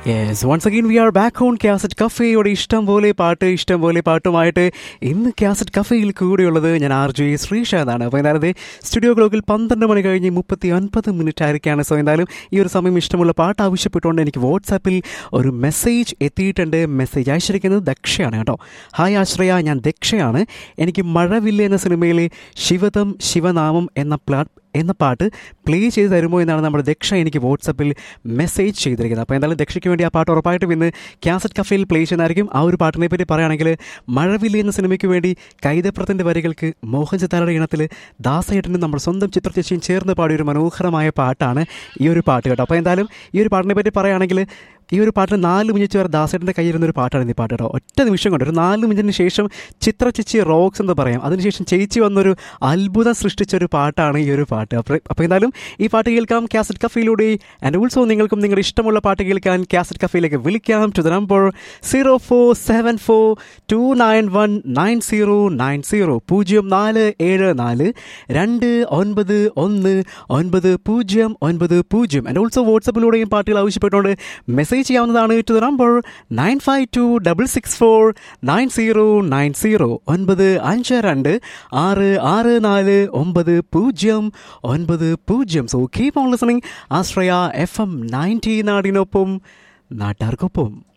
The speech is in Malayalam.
yes once again we are back on cassette കഫേയോടെ ഇഷ്ടം പോലെ പാട്ട് ഇഷ്ടം പോലെ പാട്ടുമായിട്ട് ഇന്ന് ക്യാസറ്റ് കഫേയിൽ കൂടെയുള്ളത് ഞാൻ ആർ ജെ ശ്രീഷാദാണ് അപ്പോൾ എന്തായാലും സ്റ്റുഡിയോ ക്ലോക്കിൽ പന്ത്രണ്ട് മണി കഴിഞ്ഞ് മുപ്പത്തി ഒൻപത് മിനിറ്റ് ആയിരിക്കുകയാണ് സോ എന്തായാലും ഈ ഒരു സമയം ഇഷ്ടമുള്ള പാട്ട് ആവശ്യപ്പെട്ടുകൊണ്ട് എനിക്ക് വാട്സാപ്പിൽ ഒരു മെസ്സേജ് എത്തിയിട്ടുണ്ട് മെസ്സേജ് അയച്ചിരിക്കുന്നത് ദക്ഷയാണ് കേട്ടോ ഹായ് ആശ്രയ ഞാൻ ദക്ഷയാണ് എനിക്ക് മഴവില്ല എന്ന സിനിമയിലെ ശിവതം ശിവനാമം എന്ന പ്ലാ എന്ന പാട്ട് പ്ലേ ചെയ്ത് തരുമോ എന്നാണ് നമ്മുടെ ദക്ഷ എനിക്ക് വാട്സപ്പിൽ മെസ്സേജ് ചെയ്തിരിക്കുന്നത് അപ്പോൾ എന്തായാലും ദക്ഷയ്ക്ക് വേണ്ടി ആ പാട്ട് ഉറപ്പായിട്ടും ഇന്ന് ക്യാസറ്റ് കഫേയിൽ പ്ലേ ചെയ്യുന്നതായിരിക്കും ആ ഒരു പാട്ടിനെ പറ്റി പറയുകയാണെങ്കിൽ മഴവില്ലി എന്ന സിനിമയ്ക്ക് വേണ്ടി കൈതപ്രത്തിൻ്റെ വരികൾക്ക് മോഹൻ ചിത്താരുടെ ഇനത്തിൽ ദാസേട്ടനും നമ്മുടെ സ്വന്തം ചിത്രചേച്ചിയും ചേർന്ന് പാടിയ ഒരു മനോഹരമായ പാട്ടാണ് ഈ ഒരു പാട്ട് കേട്ടോ അപ്പോൾ എന്തായാലും ഈ ഒരു പാട്ടിനെ പറ്റി പറയുകയാണെങ്കിൽ ഈ ഒരു പാട്ടിന് നാല് മിനിറ്റ് വരെ ദാസേട്ടൻ്റെ കയ്യിരുന്ന ഒരു പാട്ടാണ് ഈ പാട്ട് കേട്ടോ ഒറ്റ നിമിഷം കൊണ്ട് ഒരു നാല് മിനിറ്റിന് ശേഷം ചിത്ര ചേച്ചി റോക്സ് എന്ന് പറയാം അതിനുശേഷം ചേച്ചി വന്നൊരു അത്ഭുതം സൃഷ്ടിച്ച ഒരു പാട്ടാണ് ഈ ഒരു പാട്ട് അപ്പോൾ അപ്പോൾ എന്തായാലും ഈ പാട്ട് കേൾക്കാം കാസറ്റ് കഫയിലൂടെ ആൻഡ് ഓൾസോ നിങ്ങൾക്കും നിങ്ങളുടെ ഇഷ്ടമുള്ള പാട്ട് കേൾക്കാൻ കാസറ്റ് കഫയിലേക്ക് വിളിക്കാം to the number zero four seven four two nine one nine zero nine zero പൂജ്യം നാല് ഏഴ് നാല് രണ്ട് ഒൻപത് ഒന്ന് ഒൻപത് പൂജ്യം ഒൻപത് പൂജ്യം ആൻഡ് ഓൾസോ വാട്സപ്പിലൂടെയും പാട്ടുകൾ ആവശ്യപ്പെട്ടുകൊണ്ട് മെസ്സേജ് ചെയ്യാവുന്നതാണ് to the number nine five two double six four nine zero nine zero ഒൻപത് അഞ്ച് രണ്ട് ആറ് ആറ് നാല് ഒമ്പത് പൂജ്യം ഒൻപത് പൂജ്യം so keep on listening Ashraya F M ninety നാടിനൊപ്പം നാട്ടാർക്കൊപ്പം